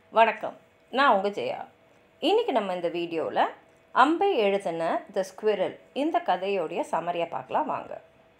வணக்கம் நான் உங்கள் ஜெயா இன்றைக்கி நம்ம இந்த வீடியோவில் அம்பை எழுதின த ஸ்குவிரல் இந்த கதையோடைய சமரியை பார்க்கலாம் வாங்க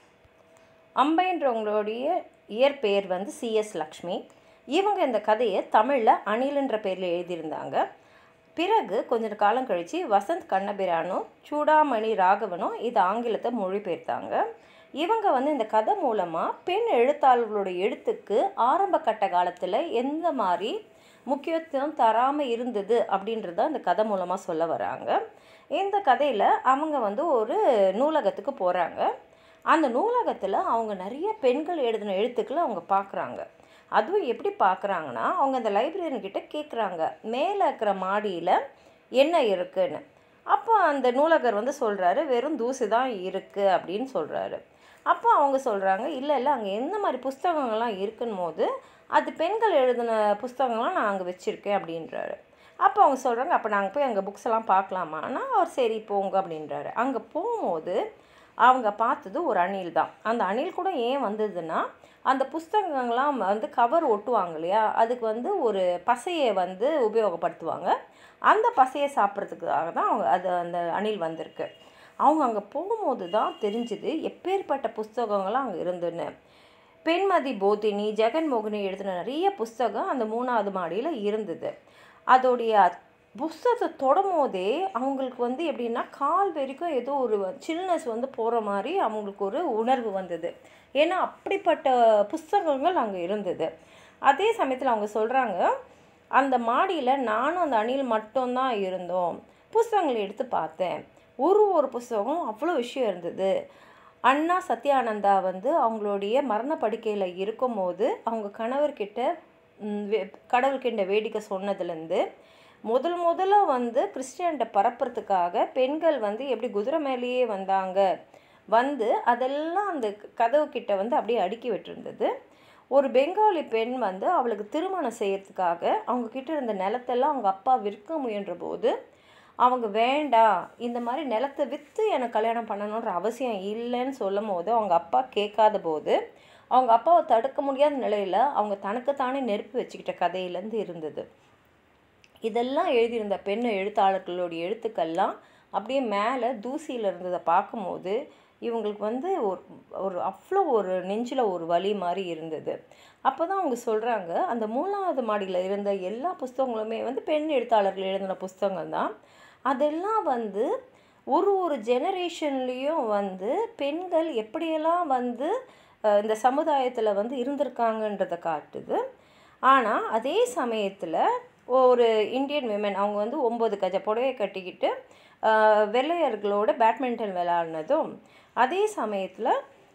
அம்பைன்றவங்களுடைய இயற்பெயர் வந்து சிஎஸ் லக்ஷ்மி இவங்க இந்த கதையை தமிழில் அணில்ன்ற பேரில் எழுதியிருந்தாங்க பிறகு கொஞ்ச காலம் கழித்து வசந்த் கண்ணபிரானும் சூடாமணி ராகவனும் இது ஆங்கிலத்தை மொழிபெயர்த்தாங்க இவங்க வந்து இந்த கதை மூலமாக பெண் எழுத்தாளர்களோட எழுத்துக்கு ஆரம்ப கட்ட காலத்தில் எந்த மாதிரி முக்கியத்துவம் தராமல் இருந்தது அப்படின்றத இந்த கதை மூலமாக சொல்ல வராங்க இந்த கதையில் அவங்க வந்து ஒரு நூலகத்துக்கு போகிறாங்க அந்த நூலகத்தில் அவங்க நிறைய பெண்கள் எழுதின எழுத்துக்களை அவங்க பார்க்குறாங்க அதுவும் எப்படி பார்க்குறாங்கன்னா அவங்க அந்த லைப்ரரியன்கிட்ட கேட்குறாங்க மேலே இருக்கிற மாடியில் என்ன இருக்குன்னு அப்போ அந்த நூலகர் வந்து சொல்கிறாரு வெறும் தூசி தான் இருக்குது அப்படின்னு சொல்கிறாரு அப்போ அவங்க சொல்கிறாங்க இல்லை இல்லை அங்கே எந்த மாதிரி புஸ்தகங்கள்லாம் இருக்குன்னு போது அது பெண்கள் எழுதின புஸ்தகங்கள்லாம் நான் அங்கே வச்சுருக்கேன் அப்படின்றாரு அப்போ அவங்க சொல்கிறாங்க அப்போ நாங்கள் போய் அங்கே புக்ஸ் எல்லாம் பார்க்கலாமான்னா அவர் சரி போங்க அப்படின்றாரு அங்கே போகும்போது அவங்க பார்த்தது ஒரு அணில் தான் அந்த அணில் கூட ஏன் வந்ததுன்னா அந்த புஸ்தகங்கள்லாம் வந்து கவர் ஒட்டுவாங்க இல்லையா அதுக்கு வந்து ஒரு பசையை வந்து உபயோகப்படுத்துவாங்க அந்த பசையை சாப்பிட்றதுக்காக தான் அவங்க அது அந்த அணில் வந்திருக்கு அவங்க அங்கே போகும்போது தான் தெரிஞ்சுது எப்பேற்பட்ட புஸ்தகங்கள்லாம் அங்கே இருந்துன்னு பெண்மதி போதினி ஜெகன்மோகினி எழுதின நிறைய புஸ்தகம் அந்த மூணாவது மாடியில் இருந்தது அதோடைய புஸ்தகத்தை தொடும் போதே அவங்களுக்கு வந்து எப்படின்னா கால் வரைக்கும் ஏதோ ஒரு சில்னஸ் வந்து போகிற மாதிரி அவங்களுக்கு ஒரு உணர்வு வந்தது ஏன்னா அப்படிப்பட்ட புஸ்தகங்கள் அங்கே இருந்தது அதே சமயத்தில் அவங்க சொல்கிறாங்க அந்த மாடியில் நானும் அந்த அணில் மட்டும்தான் இருந்தோம் புஸ்தகங்களை எடுத்து பார்த்தேன் ஒரு ஒரு புஸ்தகம் அவ்வளோ விஷயம் இருந்தது அண்ணா சத்யானந்தா வந்து அவங்களுடைய மரண படுக்கையில் இருக்கும்போது அவங்க கணவர்கிட்ட கடவுள்கிட்ட வேடிக்கை சொன்னதுலேருந்து முதல் முதல்ல வந்து கிறிஸ்டியன்ட்ட பரப்புறதுக்காக பெண்கள் வந்து எப்படி குதிரை மேலேயே வந்தாங்க வந்து அதெல்லாம் அந்த கதவு கிட்ட வந்து அப்படியே அடுக்கி விட்டுருந்தது ஒரு பெங்காலி பெண் வந்து அவளுக்கு திருமணம் செய்யறதுக்காக அவங்க கிட்ட இருந்த நிலத்தெல்லாம் அவங்க அப்பா விற்க முயன்ற போது அவங்க வேண்டாம் இந்த மாதிரி நிலத்தை விற்று எனக்கு கல்யாணம் பண்ணணுன்ற அவசியம் இல்லைன்னு சொல்லும் போது அவங்க அப்பா கேட்காத போது அவங்க அப்பாவை தடுக்க முடியாத நிலையில் அவங்க தனக்குத்தானே நெருப்பு வச்சுக்கிட்ட கதையிலேருந்து இருந்தது இதெல்லாம் எழுதியிருந்த பெண் எழுத்தாளர்களுடைய எழுத்துக்கள்லாம் அப்படியே மேலே தூசியில் இருந்ததை பார்க்கும்போது இவங்களுக்கு வந்து ஒரு ஒரு அவ்வளோ ஒரு நெஞ்சில் ஒரு வலி மாதிரி இருந்தது அப்போ தான் அவங்க சொல்கிறாங்க அந்த மூணாவது மாடியில் இருந்த எல்லா புஸ்தகங்களுமே வந்து பெண் எழுத்தாளர்கள் எழுதின புஸ்தகங்கள் தான் அதெல்லாம் வந்து ஒரு ஒரு ஜெனரேஷன்லேயும் வந்து பெண்கள் எப்படியெல்லாம் வந்து இந்த சமுதாயத்தில் வந்து இருந்திருக்காங்கன்றதை காட்டுது ஆனால் அதே சமயத்தில் ஒரு இந்தியன் விமன் அவங்க வந்து ஒம்பது கஜ புடவை கட்டிக்கிட்டு வெள்ளையர்களோட பேட்மிண்டன் விளையாடினதும் அதே சமயத்தில்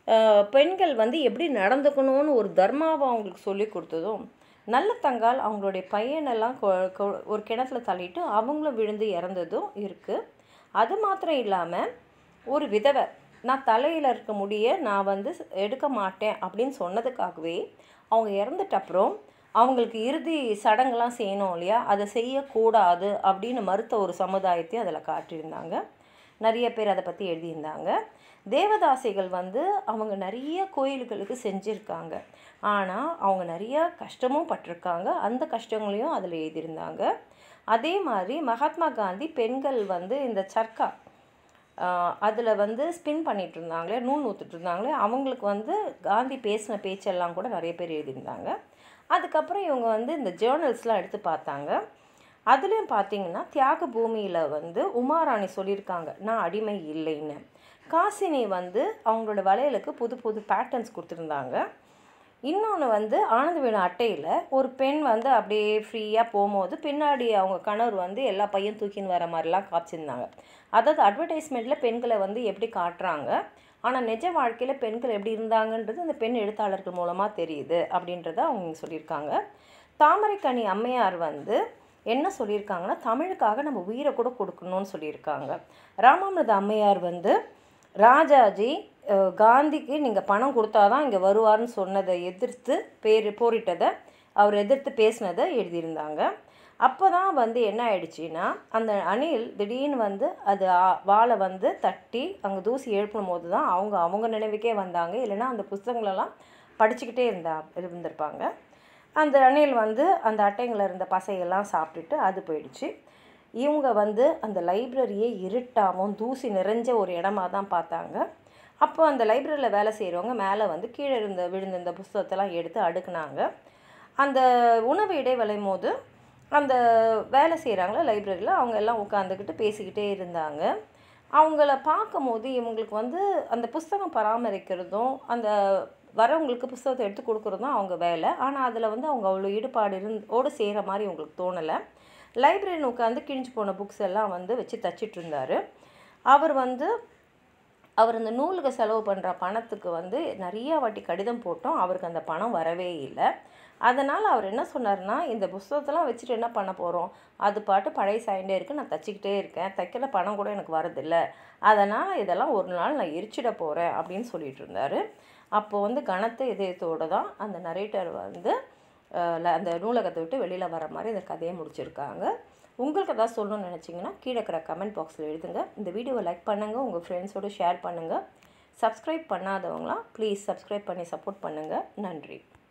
பெண்கள் வந்து எப்படி நடந்துக்கணும்னு ஒரு தர்மாவை அவங்களுக்கு சொல்லி கொடுத்ததும் நல்ல தங்கால் அவங்களுடைய பையனெல்லாம் ஒரு கிணத்துல தள்ளிட்டு அவங்களும் விழுந்து இறந்ததும் இருக்குது அது மாத்திரம் இல்லாமல் ஒரு விதவை நான் தலையில் இருக்க முடிய நான் வந்து எடுக்க மாட்டேன் அப்படின்னு சொன்னதுக்காகவே அவங்க இறந்துட்ட அப்புறம் அவங்களுக்கு இறுதி சடங்குலாம் செய்யணும் இல்லையா அதை செய்யக்கூடாது அப்படின்னு மறுத்த ஒரு சமுதாயத்தையும் அதில் காட்டியிருந்தாங்க நிறைய பேர் அதை பற்றி எழுதியிருந்தாங்க தேவதாசிகள் வந்து அவங்க நிறைய கோயில்களுக்கு செஞ்சுருக்காங்க ஆனால் அவங்க நிறைய கஷ்டமும் பட்டிருக்காங்க அந்த கஷ்டங்களையும் அதில் எழுதியிருந்தாங்க அதே மாதிரி மகாத்மா காந்தி பெண்கள் வந்து இந்த சர்க்கா அதில் வந்து ஸ்பின் பண்ணிகிட்டு இருந்தாங்களே நூல் நூற்றுட்டு இருந்தாங்களே அவங்களுக்கு வந்து காந்தி பேசின பேச்செல்லாம் கூட நிறைய பேர் எழுதியிருந்தாங்க அதுக்கப்புறம் இவங்க வந்து இந்த ஜேர்னல்ஸ்லாம் எடுத்து பார்த்தாங்க அதுலேயும் பார்த்தீங்கன்னா தியாக பூமியில் வந்து உமாராணி சொல்லியிருக்காங்க நான் அடிமை இல்லைன்னு காசினி வந்து அவங்களோட வளையலுக்கு புது புது பேட்டர்ன்ஸ் கொடுத்துருந்தாங்க இன்னொன்று வந்து ஆனந்த வீண அட்டையில் ஒரு பெண் வந்து அப்படியே ஃப்ரீயாக போகும்போது பின்னாடி அவங்க கணவர் வந்து எல்லா பையன் தூக்கின்னு வர மாதிரிலாம் காய்ச்சிருந்தாங்க அதாவது அட்வர்டைஸ்மெண்ட்டில் பெண்களை வந்து எப்படி காட்டுறாங்க ஆனால் நிஜ வாழ்க்கையில் பெண்கள் எப்படி இருந்தாங்கன்றது அந்த பெண் எழுத்தாளர்கள் மூலமாக தெரியுது அப்படின்றத அவங்க சொல்லியிருக்காங்க தாமரைக்கனி அம்மையார் வந்து என்ன சொல்லியிருக்காங்கன்னா தமிழுக்காக நம்ம உயிரை கூட கொடுக்கணும்னு சொல்லியிருக்காங்க ராமாமிரத அம்மையார் வந்து ராஜாஜி காந்திக்கு நீங்கள் பணம் கொடுத்தா தான் இங்கே வருவார்னு சொன்னதை எதிர்த்து பேர் போரிட்டதை அவர் எதிர்த்து பேசினதை எழுதியிருந்தாங்க அப்போ தான் வந்து என்ன ஆயிடுச்சுன்னா அந்த அணில் திடீர்னு வந்து அது வாழை வந்து தட்டி அங்கே தூசி எழுப்பும் போது தான் அவங்க அவங்க நினைவுக்கே வந்தாங்க இல்லைன்னா அந்த புஸ்தகங்களெல்லாம் படிச்சுக்கிட்டே இருந்தா இருந்திருப்பாங்க அந்த அணில் வந்து அந்த அட்டைங்களில் இருந்த பசையெல்லாம் சாப்பிட்டுட்டு அது போயிடுச்சு இவங்க வந்து அந்த லைப்ரரியே இருட்டாகவும் தூசி நிறைஞ்ச ஒரு இடமா தான் பார்த்தாங்க அப்போ அந்த லைப்ரரியில் வேலை செய்கிறவங்க மேலே வந்து கீழே இருந்த விழுந்த இந்த புஸ்தகத்தெல்லாம் எடுத்து அடுக்குனாங்க அந்த உணவு இடைவேளையும் போது அந்த வேலை செய்கிறாங்கள லைப்ரரியில் அவங்க எல்லாம் உட்காந்துக்கிட்டு பேசிக்கிட்டே இருந்தாங்க அவங்கள பார்க்கும்போது இவங்களுக்கு வந்து அந்த புஸ்தகம் பராமரிக்கிறதும் அந்த வரவங்களுக்கு புஸ்தகத்தை எடுத்து கொடுக்குறதும் அவங்க வேலை ஆனால் அதில் வந்து அவங்க அவ்வளோ ஈடுபாடு இருந்தோடு செய்கிற மாதிரி உங்களுக்கு தோணலை லைப்ரரியில் உட்காந்து கிழிஞ்சு போன புக்ஸ் எல்லாம் வந்து வச்சு தச்சிட்டு இருந்தார் அவர் வந்து அவர் அந்த நூலுக்கு செலவு பண்ணுற பணத்துக்கு வந்து நிறைய வாட்டி கடிதம் போட்டோம் அவருக்கு அந்த பணம் வரவே இல்லை அதனால் அவர் என்ன சொன்னார்னா இந்த புஸ்தகத்தெல்லாம் வச்சுட்டு என்ன பண்ண போகிறோம் அது பாட்டு பழைய சாயிண்டே இருக்குது நான் தச்சிக்கிட்டே இருக்கேன் தைக்கிற பணம் கூட எனக்கு வரதில்லை அதனால் இதெல்லாம் ஒரு நாள் நான் எரிச்சிட போகிறேன் அப்படின்னு சொல்லிட்டு இருந்தார் அப்போ வந்து கனத்த இதயத்தோடு தான் அந்த நரேட்டர் வந்து அஹ், ல- அந்த நூலகத்தை விட்டு வெளியில் வர மாதிரி இந்த கதையை முடிச்சிருக்காங்க உங்களுக்கு ஏதாவது சொல்லணும்னு நினச்சிங்கன்னா கீழே இருக்கிற கமெண்ட் பாக்ஸில் எழுதுங்க இந்த வீடியோவை லைக் பண்ணுங்கள் உங்கள் ஃப்ரெண்ட்ஸோடு ஷேர் பண்ணுங்கள் சப்ஸ்கிரைப் பண்ணாதவங்களாம் ப்ளீஸ் சப்ஸ்கிரைப் பண்ணி சப்போர்ட் பண்ணுங்கள் நன்றி